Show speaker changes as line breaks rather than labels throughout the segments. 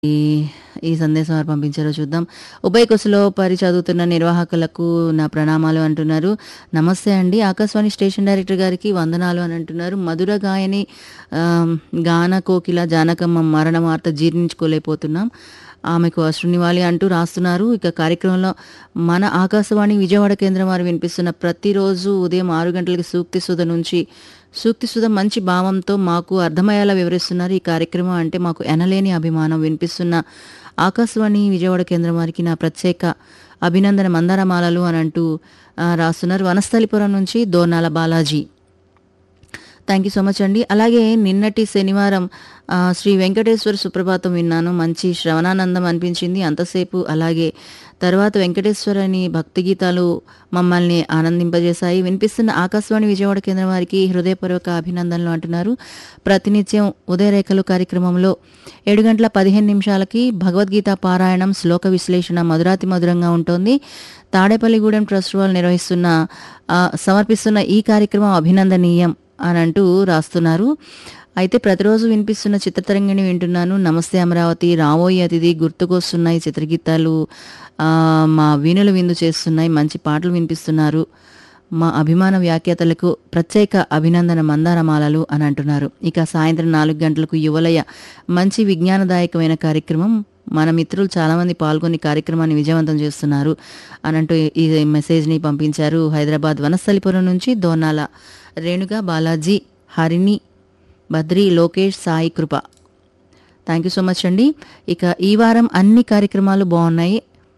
ఈ ఈ సందేశం వారు పంపించారో చూద్దాం ఉభయ కుశలో పరి చదువుతున్న నిర్వాహకులకు నా ప్రణామాలు అంటున్నారు నమస్తే అండి ఆకాశవాణి స్టేషన్ డైరెక్టర్ గారికి వందనాలు అని అంటున్నారు మధుర గాయని ఆ, గాన కోకిల జానకమ్మ మరణ వార్త జీర్ణించుకోలేకపోతున్నాం ఆమెకు అశ్రునివాలి అంటూ రాస్తున్నారు ఇక కార్యక్రమంలో మన ఆకాశవాణి విజయవాడ కేంద్రం వారు వినిపిస్తున్న ప్రతిరోజు ఉదయం ఆరు గంటలకి సూక్తి సుధ నుంచి సూక్తి సుధ మంచి భావంతో మాకు అర్థమయ్యేలా వివరిస్తున్నారు ఈ కార్యక్రమం అంటే మాకు ఎనలేని అభిమానం వినిపిస్తున్న ఆకాశవాణి విజయవాడ కేంద్రం వారికి నా ప్రత్యేక అభినందన మందారమాలలు అని అంటూ ఆ, రాస్తున్నారు వనస్థలిపురం నుంచి Donala Balaji thank you so much అండి అలాగే నిన్నటి శనివారం ఆ, శ్రీ వెంకటేశ్వర సుప్రభాతం విన్నాను మంచి శ్రవణానందం అనిపించింది అంతసేపు అలాగే తర్వాత వెంకటేశ్వర అని భక్తి గీతాలు మమ్మల్ని ఆనందింపజేశాయి వినిపిస్తున్న ఆకాశవాణి విజయవాడ కేంద్రం వారికి హృదయపూర్వక అభినందనలు అంటున్నారు ప్రతినిత్యం ఉదయరేఖలు కార్యక్రమంలో ఏడు గంటల పదిహేను నిమిషాలకి భగవద్గీత పారాయణం శ్లోక విశ్లేషణ మధురాతి మధురంగా ఉంటుంది తాడేపల్లిగూడెం ట్రస్ట్ వాళ్ళు నిర్వహిస్తున్న ఆ, సమర్పిస్తున్న ఈ కార్యక్రమం అభినందనీయం అని అంటూ రాస్తున్నారు అయితే ప్రతిరోజు వినిపిస్తున్న చిత్రతరంగిణి వింటున్నాను నమస్తే అమరావతి రావోయి అతిథి గుర్తుకొస్తున్నాయి చిత్రగీతాలు ఆ, మా వీణులు విందు చేస్తున్నాయి మంచి పాటలు వినిపిస్తున్నారు మా అభిమాన వ్యాఖ్యాతలకు ప్రత్యేక అభినందన మందారమాలలు అని అంటున్నారు ఇక సాయంత్రం నాలుగు గంటలకు యువలయ మంచి విజ్ఞానదాయకమైన కార్యక్రమం మన మిత్రులు చాలామంది పాల్గొని కార్యక్రమాన్ని విజయవంతం చేస్తున్నారు అని అంటూ ఈ మెసేజ్ని పంపించారు హైదరాబాద్ వనస్థలిపురం నుంచి Donala Renuga Balaji Harini Badri Lokesh Sai Krupa thank you so much అండి ఇక ఈ వారం అన్ని కార్యక్రమాలు బాగున్నాయి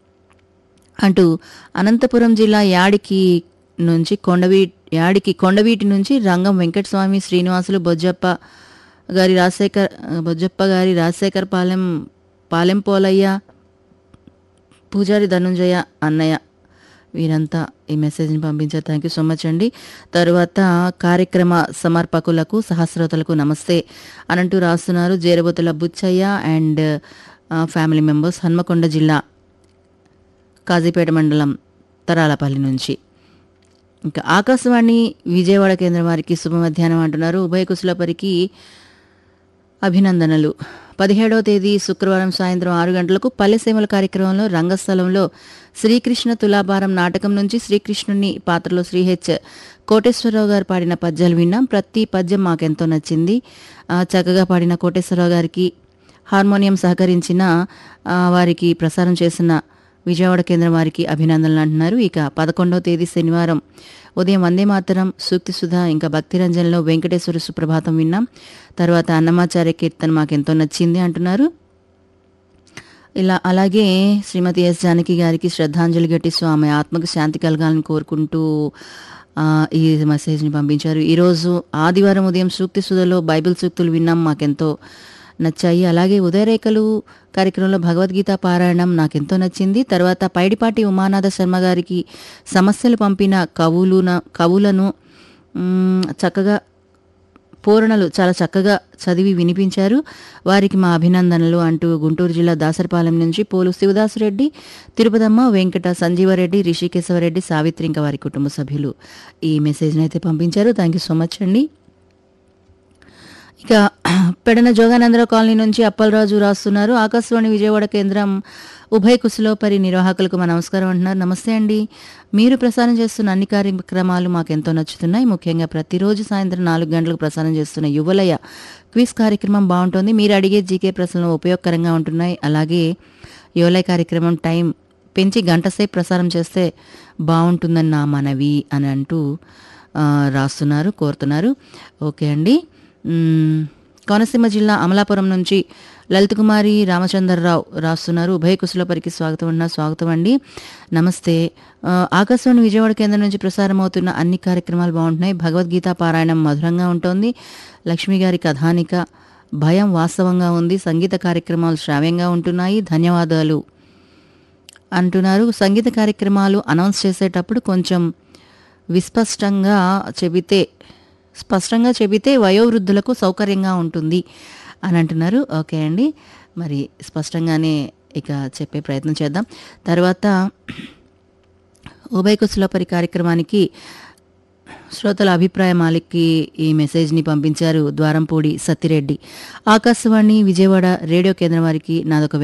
అంటూ అనంతపురం జిల్లా యాడికి నుంచి కొండవీ యాడికి కొండవీటి నుంచి రంగం వెంకటస్వామి శ్రీనివాసులు బొజ్జప్ప గారి రాజశేఖర్ బొజ్జప్ప గారి రాజశేఖర్ పాలెం పాలెం పోలయ్య పూజారి ధనుంజయ అన్నయ్య వీరంతా ఈ మెసేజ్ని పంపించారు థ్యాంక్ యూ సో మచ్ అండి తరువాత కార్యక్రమ సమర్పకులకు సహస్రోతలకు నమస్తే అనంటూ రాస్తున్నారు Jerabothula Buchaiah and family members Hanamkonda జిల్లా కాజీపేట మండలం తరాలపల్లి నుంచి ఇంకా ఆకాశవాణి విజయవాడ కేంద్రం వారికి శుభ మధ్యాహ్నం అంటున్నారు ఉభయ కుశలపరికి అభినందనలు పదిహేడవ తేదీ శుక్రవారం సాయంత్రం ఆరు గంటలకు పల్లెసీమల కార్యక్రమంలో రంగస్థలంలో శ్రీకృష్ణ తులాభారం నాటకం నుంచి శ్రీకృష్ణుని పాత్రలో శ్రీ హెచ్ కోటేశ్వరరావు గారు పాడిన పద్యాలు విన్నాం ప్రతి పద్యం మాకెంతో నచ్చింది ఆ, చక్కగా పాడిన కోటేశ్వరరావు గారికి హార్మోనియం సహకరించిన ఆ, వారికి ప్రసారం చేసిన విజయవాడ కేంద్రం వారికి అభినందనలు అంటున్నారు ఇక పదకొండవ తేదీ శనివారం ఉదయం వందే మాతరం సూక్తి సుధా ఇంకా భక్తిరంజన్లో వెంకటేశ్వర సుప్రభాతం విన్నాం తర్వాత అన్నమాచార్య కీర్తన మాకెంతో నచ్చింది అంటున్నారు ఇలా అలాగే శ్రీమతి ఎస్ జానకి గారికి శ్రద్ధాంజలి ఘటిస్తూ ఆమె ఆత్మకు శాంతి కలగాలని కోరుకుంటూ ఆ, ఈ మెసేజ్ని పంపించారు ఈరోజు ఆదివారం ఉదయం సూక్తి సుధలో బైబిల్ సూక్తులు విన్నాం మాకెంతో నచ్చాయి అలాగే ఉదయరేఖలు కార్యక్రమంలో భగవద్గీత పారాయణం నాకెంతో నచ్చింది తర్వాత పైడిపాటి ఉమానాథ శర్మ గారికి సమస్యలు పంపిన కవులున కవులను మ్, చక్కగా పూరణలు చాలా చక్కగా చదివి వినిపించారు వారికి మా అభినందనలు అంటూ గుంటూరు జిల్లా దాసరపాలెం నుంచి పోలు శివదాసురెడ్డి తిరుపతమ్మ వెంకట సంజీవరెడ్డి రిషికేశవరెడ్డి సావిత్రి ఇంకా వారి కుటుంబ సభ్యులు ఈ మెసేజ్ని అయితే పంపించారు థ్యాంక్ యూ సో మచ్ అండి ఇక పెడన జోగానందరావు కాలనీ నుంచి అప్పలరాజు రాస్తున్నారు ఆకాశవాణి విజయవాడ కేంద్రం ఉభయ కుశలోపరి నిర్వాహకులకు మా నమస్కారం అంటున్నారు నమస్తే అండి మీరు ప్రసారం చేస్తున్న అన్ని కార్యక్రమాలు మాకు ఎంతో నచ్చుతున్నాయి ముఖ్యంగా ప్రతిరోజు సాయంత్రం నాలుగు గంటలకు ప్రసారం చేస్తున్న యువలయ క్విజ్ కార్యక్రమం బాగుంటుంది మీరు అడిగే జీకే ప్రశ్నలు ఉపయోగకరంగా ఉంటున్నాయి అలాగే యువలయ కార్యక్రమం టైం పెంచి గంట సేపు ప్రసారం చేస్తే బాగుంటుందని నా మనవి అని అంటూ ఆ, రాస్తున్నారు కోరుతున్నారు ఓకే అండి మ్మ్. కోనసీమ జిల్లా అమలాపురం నుంచి లలిత్ కుమారి రామచంద్రరావు రాస్తున్నారు ఉభయ కుశలపరికి స్వాగతం అన్న స్వాగతం అండి నమస్తే ఆ, ఆకాశవాణి విజయవాడ కేంద్రం నుంచి ప్రసారం అవుతున్న అన్ని కార్యక్రమాలు బాగుంటున్నాయి భగవద్గీత పారాయణం మధురంగా ఉంటుంది లక్ష్మి గారి కథానిక భయం వాస్తవంగా ఉంది సంగీత కార్యక్రమాలు శ్రావ్యంగా ఉంటున్నాయి ధన్యవాదాలు అంటున్నారు సంగీత కార్యక్రమాలు అనౌన్స్ చేసేటప్పుడు కొంచెం విస్పష్టంగా చెబితే స్పష్టంగా చెబితే వయోవృద్ధులకు సౌకర్యంగా ఉంటుంది అని అంటున్నారు ఓకే అండి మరి స్పష్టంగానే ఇక చెప్పే ప్రయత్నం చేద్దాం తర్వాత ఉభయ కుశలపరి కార్యక్రమానికి శ్రోతల అభిప్రాయ మాలిక్కి ఈ మెసేజ్ని పంపించారు ద్వారంపూడి సత్తిరెడ్డి ఆకాశవాణి విజయవాడ రేడియో కేంద్రం వారికి నాదొక